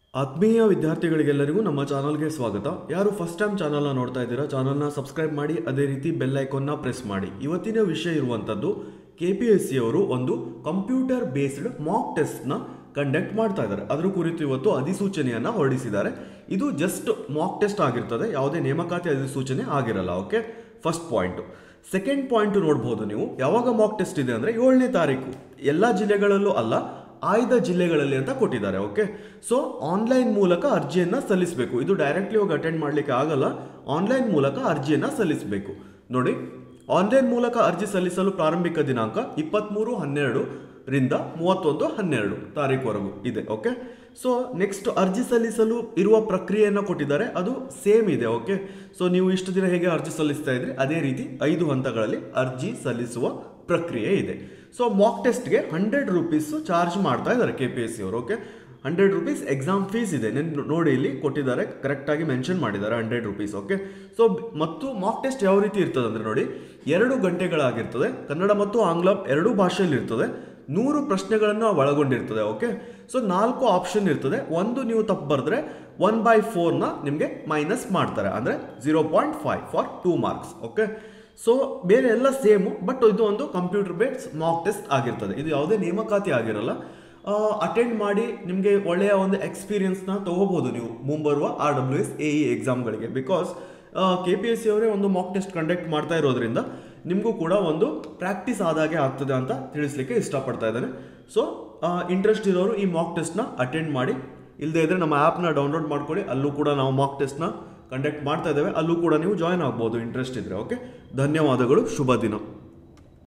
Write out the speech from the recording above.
ಆತ್ಮೀಯ ವಿದ್ಯಾರ್ಥಿಗಳಿಗೆಲ್ಲರಿಗೂ ನಮ್ಮ ಚಾನಲ್ಗೆ ಸ್ವಾಗತ ಯಾರು ಫಸ್ಟ್ ಟೈಮ್ ಚಾನಲ್ನ ನೋಡ್ತಾ ಇದ್ದೀರಾ ಚಾನಲ್ನ ಸಬ್ಸ್ಕ್ರೈಬ್ ಮಾಡಿ ಅದೇ ರೀತಿ ಬೆಲ್ ಐಕಾನ್ನ ಪ್ರೆಸ್ ಮಾಡಿ ಇವತ್ತಿನ ವಿಷಯ ಇರುವಂಥದ್ದು ಕೆ ಪಿ ಎಸ್ ಸಿ ಅವರು ಒಂದು ಕಂಪ್ಯೂಟರ್ ಬೇಸ್ಡ್ ಮಾಕ್ ಟೆಸ್ಟ್ನ ಕಂಡಕ್ಟ್ ಮಾಡ್ತಾ ಇದ್ದಾರೆ ಅದರ ಕುರಿತು ಇವತ್ತು ಅಧಿಸೂಚನೆಯನ್ನು ಹೊರಡಿಸಿದ್ದಾರೆ ಇದು ಜಸ್ಟ್ ಮಾಕ್ ಟೆಸ್ಟ್ ಆಗಿರ್ತದೆ ಯಾವುದೇ ನೇಮಕಾತಿ ಅಧಿಸೂಚನೆ ಆಗಿರಲ್ಲ okay first point second point ನೋಡ್ಬೋದು ನೀವು ಯಾವಾಗ ಮಾಕ್ ಟೆಸ್ಟ್ ಇದೆ ಅಂದರೆ ಏಳನೇ ತಾರೀಕು ಎಲ್ಲ ಜಿಲ್ಲೆಗಳಲ್ಲೂ ಅಲ್ಲ ಆಯ್ದ ಜಿಲ್ಲೆಗಳಲ್ಲಿ ಅಂತ ಕೊಟ್ಟಿದ್ದಾರೆ ಓಕೆ ಸೊ ಆನ್ಲೈನ್ ಮೂಲಕ ಅರ್ಜಿಯನ್ನು ಸಲ್ಲಿಸಬೇಕು ಇದು ಡೈರೆಕ್ಟ್ಲಿ ಹೋಗಿ ಅಟೆಂಡ್ ಮಾಡಲಿಕ್ಕೆ ಆಗಲ್ಲ ಆನ್ಲೈನ್ ಮೂಲಕ ಅರ್ಜಿಯನ್ನು ಸಲ್ಲಿಸಬೇಕು ನೋಡಿ ಆನ್ಲೈನ್ ಮೂಲಕ ಅರ್ಜಿ ಸಲ್ಲಿಸಲು ಪ್ರಾರಂಭಿಕ ದಿನಾಂಕ ಇಪ್ಪತ್ತ್ಮೂರು ಹನ್ನೆರಡು ರಿಂದ ಮೂವತ್ತೊಂದು ಹನ್ನೆರಡು ತಾರೀಕುವರೆಗೂ ಇದೆ ಓಕೆ ಸೊ ನೆಕ್ಸ್ಟ್ ಅರ್ಜಿ ಸಲ್ಲಿಸಲು ಇರುವ ಪ್ರಕ್ರಿಯೆಯನ್ನು ಕೊಟ್ಟಿದ್ದಾರೆ ಅದು ಸೇಮ್ ಇದೆ ಓಕೆ ಸೊ ನೀವು ಇಷ್ಟು ದಿನ ಹೇಗೆ ಅರ್ಜಿ ಸಲ್ಲಿಸ್ತಾ ಇದ್ರಿ ಅದೇ ರೀತಿ ಐದು ಹಂತಗಳಲ್ಲಿ ಅರ್ಜಿ ಸಲ್ಲಿಸುವ ಪ್ರಕ್ರಿಯೆ ಇದೆ ಸೊ ಮಾಕ್ ಟೆಸ್ಟ್ಗೆ ಹಂಡ್ರೆಡ್ ರುಪೀಸ್ ಚಾರ್ಜ್ ಮಾಡ್ತಾ ಇದ್ದಾರೆ ಕೆ ಪಿ ಎಸ್ ಸಿ ಅವರು okay hundred rupees exam fees ಇದೆ ನೆನ್- ನೋಡಿ ಇಲ್ಲಿ ಕೊಟ್ಟಿದ್ದಾರೆ ಕರೆಕ್ಟಾಗಿ ಮೆನ್ಷನ್ ಮಾಡಿದ್ದಾರೆ ಹಂಡ್ರೆಡ್ ರುಪೀಸ್ ಓಕೆ ಸೊ ಮತ್ತು ಮಾಕ್ ಟೆಸ್ಟ್ ಯಾವ ರೀತಿ ಇರ್ತದೆ ಅಂದರೆ ನೋಡಿ ಎರಡು ಗಂಟೆಗಳಾಗಿರ್ತದೆ ಕನ್ನಡ ಮತ್ತು ಆಂಗ್ಲ ಎರಡೂ ಭಾಷೆಯಲ್ಲಿ ಇರ್ತದೆ ನೂರು ಪ್ರಶ್ನೆಗಳನ್ನು ಒಳಗೊಂಡಿರ್ತದೆ ಓಕೆ ಸೊ ನಾಲ್ಕು ಆಪ್ಷನ್ ಇರ್ತದೆ ಒಂದು ನೀವು ತಪ್ಪು ಬರೆದ್ರೆ ಒನ್ ಬೈ ಫೋರ್ನ ನಿಮಗೆ ಮೈನಸ್ ಮಾಡ್ತಾರೆ ಅಂದರೆ zero point five for two marks okay so ಬೇರೆ ಎಲ್ಲ ಸೇಮು ಬಟ್ ಇದು ಒಂದು ಕಂಪ್ಯೂಟರ್ ಬೇಸ್ಡ್ ಮಾಕ್ ಟೆಸ್ಟ್ ಆಗಿರ್ತದೆ ಇದು ಯಾವುದೇ ನೇಮಕಾತಿ ಆಗಿರಲ್ಲ ಅಟೆಂಡ್ ಮಾಡಿ ನಿಮಗೆ ಒಳ್ಳೆಯ ಒಂದು ಎಕ್ಸ್ಪೀರಿಯನ್ಸ್ನ ತಗೋಬಹುದು ನೀವು ಮುಂಬರುವ R W S A E ಎಕ್ಸಾಮ್ಗಳಿಗೆ because K P S C ಅವರೇ ಒಂದು ಮಾಕ್ ಟೆಸ್ಟ್ ಕಂಡಕ್ಟ್ ಮಾಡ್ತಾ ಇರೋದ್ರಿಂದ ನಿಮಗೂ ಕೂಡ ಒಂದು ಪ್ರಾಕ್ಟೀಸ್ ಆದಾಗೆ ಆಗ್ತದೆ ಅಂತ ತಿಳಿಸ್ಲಿಕ್ಕೆ ಇಷ್ಟಪಡ್ತಾ ಇದ್ದೇನೆ ಸೊ ಇಂಟ್ರೆಸ್ಟ್ ಇರೋರು ಈ ಮಾಕ್ ಟೆಸ್ಟ್ನ ಅಟೆಂಡ್ ಮಾಡಿ ಇಲ್ಲದೇ ಇದ್ರೆ ನಮ್ಮ ಆ್ಯಪ್ನ ಡೌನ್ಲೋಡ್ ಮಾಡ್ಕೊಳ್ಳಿ ಅಲ್ಲೂ ಕೂಡ ನಾವು ಮಾಕ್ ಟೆಸ್ಟ್ನ ಕಂಡಕ್ಟ್ ಮಾಡ್ತಾ ಇದ್ದೇವೆ ಅಲ್ಲೂ ಕೂಡ ನೀವು ಜಾಯ್ನ್ ಆಗ್ಬೋದು ಇಂಟ್ರೆಸ್ಟ್ ಇದ್ದರೆ ಓಕೆ ಧನ್ಯವಾದಗಳು ಶುಭ ದಿನ